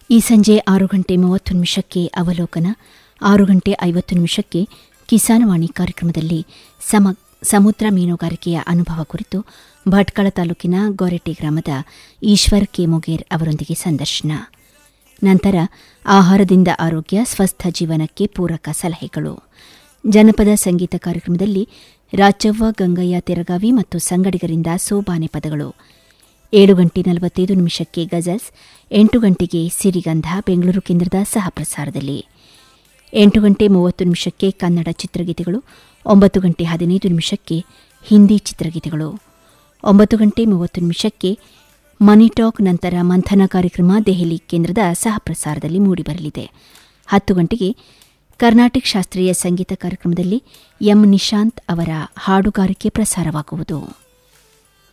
ಈ ಸಂಜೆ ಆರು ಗಂಟೆ ಮೂವತ್ತು ನಿಮಿಷಕ್ಕೆ ಅವಲೋಕನ ಆರು ಗಂಟೆ ಐವತ್ತು ನಿಮಿಷಕ್ಕೆ ಕಿಸಾನವಾಣಿ ಕಾರ್ಯಕ್ರಮದಲ್ಲಿ ಸಮ ಸಮುದ್ರ ಮೀನುಗಾರಿಕೆಯ ಅನುಭವ ಕುರಿತು ಭಟ್ಕಳ ತಾಲೂಕಿನ ಗೊರೆಟ್ಟಿ ಗ್ರಾಮದ ಈಶ್ವರ್ ಕೆ ಮೊಗೇರ್ ಅವರೊಂದಿಗೆ ಸಂದರ್ಶನ ನಂತರ ಆಹಾರದಿಂದ ಆರೋಗ್ಯ ಸ್ವಸ್ಥ ಜೀವನಕ್ಕೆ ಪೂರಕ ಸಲಹೆಗಳು ಜನಪದ ಸಂಗೀತ ಕಾರ್ಯಕ್ರಮದಲ್ಲಿ ರಾಜವ್ವ ಗಂಗಯ್ಯ ತೆರಗಾವಿ ಮತ್ತು ಸಂಗಡಿಗರಿಂದ ಸೋಬಾನೆ ಪದಗಳು ಏಳು ಗಂಟೆ ನಲವತ್ತೈದು ನಿಮಿಷಕ್ಕೆ ಗಜಲ್ಸ್ ಎಂಟು ಗಂಟೆಗೆ ಸಿರಿಗಂಧ ಬೆಂಗಳೂರು ಕೇಂದ್ರದ ಸಹ ಪ್ರಸಾರದಲ್ಲಿ ಎಂಟು ಗಂಟೆ ಮೂವತ್ತು ನಿಮಿಷಕ್ಕೆ ಕನ್ನಡ ಚಿತ್ರಗೀತೆಗಳು ಒಂಬತ್ತು ಗಂಟೆ ಹದಿನೈದು ನಿಮಿಷಕ್ಕೆ ಹಿಂದಿ ಚಿತ್ರಗೀತೆಗಳು ಒಂಬತ್ತು ಗಂಟೆ ಮೂವತ್ತು ನಿಮಿಷಕ್ಕೆ ಮನಿ ಟಾಕ್ ನಂತರ ಮಂಥನ ಕಾರ್ಯಕ್ರಮ ದೆಹಲಿ ಕೇಂದ್ರದ ಸಹ ಪ್ರಸಾರದಲ್ಲಿ ಮೂಡಿಬರಲಿದೆ ಹತ್ತು ಗಂಟೆಗೆ ಕರ್ನಾಟಕ ಶಾಸ್ತ್ರೀಯ ಸಂಗೀತ ಕಾರ್ಯಕ್ರಮದಲ್ಲಿ ಎಂ ನಿಶಾಂತ್ ಅವರ ಹಾಡುಗಾರಿಕೆ ಪ್ರಸಾರವಾಗುವುದು